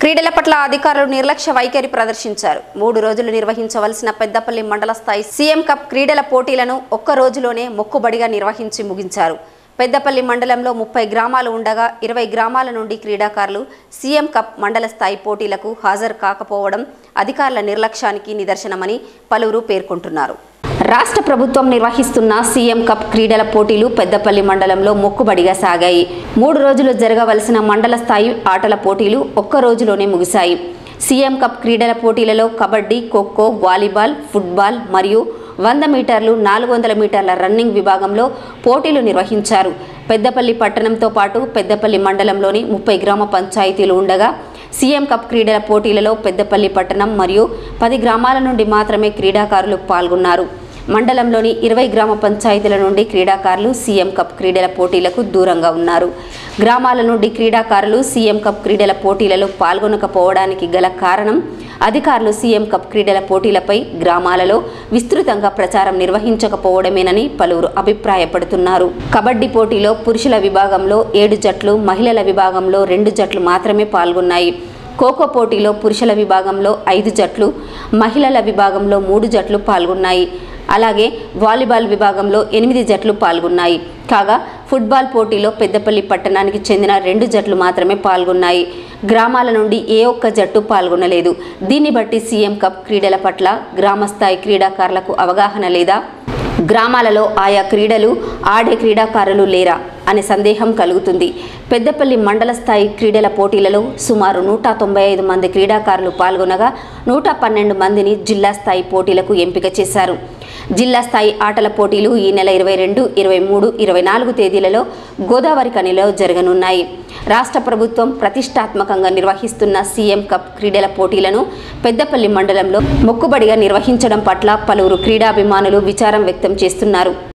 క్రీడల పట్ల అధికారులు నిర్లక్ష్య వైఖరి ప్రదర్శించారు మూడు రోజులు నిర్వహించవలసిన పెద్దపల్లి మండల స్థాయి సీఎం కప్ క్రీడల పోటీలను ఒక్క రోజులోనే మొక్కుబడిగా నిర్వహించి ముగించారు పెద్దపల్లి మండలంలో ముప్పై గ్రామాలు ఉండగా ఇరవై గ్రామాల నుండి క్రీడాకారులు సీఎం కప్ మండల స్థాయి పోటీలకు హాజరు కాకపోవడం అధికారుల నిర్లక్ష్యానికి నిదర్శనమని పలువురు పేర్కొంటున్నారు రాష్ట్ర ప్రభుత్వం నిర్వహిస్తున్న సీఎం కప్ క్రీడల పోటీలు పెద్దపల్లి మండలంలో మొక్కుబడిగా సాగాయి మూడు రోజులు జరగవలసిన మండల స్థాయి ఆటల పోటీలు ఒక్క రోజులోనే ముగిశాయి సీఎం కప్ క్రీడల పోటీలలో కబడ్డీ ఖోఖో వాలీబాల్ ఫుట్బాల్ మరియు వంద మీటర్లు నాలుగు వందల మీటర్ల రన్నింగ్ విభాగంలో పోటీలు నిర్వహించారు పెద్దపల్లి పట్టణంతో పాటు పెద్దపల్లి మండలంలోని ముప్పై గ్రామ పంచాయతీలు ఉండగా సీఎం కప్ క్రీడల పోటీలలో పెద్దపల్లి పట్టణం మరియు పది గ్రామాల నుండి మాత్రమే క్రీడాకారులు పాల్గొన్నారు మండలంలోని ఇరవై గ్రామ పంచాయతీల నుండి క్రీడాకారులు సీఎం కప్ క్రీడల పోటీలకు దూరంగా ఉన్నారు గ్రామాల నుండి క్రీడాకారులు సీఎం కప్ క్రీడల పోటీలలో పాల్గొనకపోవడానికి గల కారణం అధికారులు సీఎం కప్ క్రీడల పోటీలపై గ్రామాలలో విస్తృతంగా ప్రచారం నిర్వహించకపోవడమేనని పలువురు అభిప్రాయపడుతున్నారు కబడ్డీ పోటీలో పురుషుల విభాగంలో ఏడు జట్లు మహిళల విభాగంలో రెండు జట్లు మాత్రమే పాల్గొన్నాయి ఖోఖో పోటీలో పురుషుల విభాగంలో ఐదు జట్లు మహిళల విభాగంలో మూడు జట్లు పాల్గొన్నాయి అలాగే వాలీబాల్ విభాగంలో ఎనిమిది జట్లు పాల్గొన్నాయి కాగా ఫుట్బాల్ పోటీలో పెద్దపల్లి పట్టణానికి చెందిన రెండు జట్లు మాత్రమే పాల్గొన్నాయి గ్రామాల నుండి ఏ ఒక్క జట్టు పాల్గొనలేదు దీన్ని బట్టి సీఎం కప్ క్రీడల పట్ల గ్రామస్థాయి క్రీడాకారులకు అవగాహన లేదా గ్రామాలలో ఆయా క్రీడలు ఆడే క్రీడాకారులు లేరా అనే సందేహం కలుగుతుంది పెద్దపల్లి మండల స్థాయి క్రీడల పోటీలలో సుమారు నూట తొంభై ఐదు మంది క్రీడాకారులు పాల్గొనగా నూట పన్నెండు మందిని జిల్లా స్థాయి పోటీలకు ఎంపిక చేశారు జిల్లా స్థాయి ఆటల పోటీలు ఈ నెల ఇరవై రెండు ఇరవై మూడు ఇరవై నాలుగు తేదీలలో గోదావరి కనిలో జరగనున్నాయి రాష్ట్ర ప్రభుత్వం ప్రతిష్టాత్మకంగా నిర్వహిస్తున్న సీఎం కప్ క్రీడల పోటీలను పెద్దపల్లి మండలంలో మొక్కుబడిగా నిర్వహించడం పట్ల పలువురు క్రీడాభిమానులు విచారం వ్యక్తం చేస్తున్నారు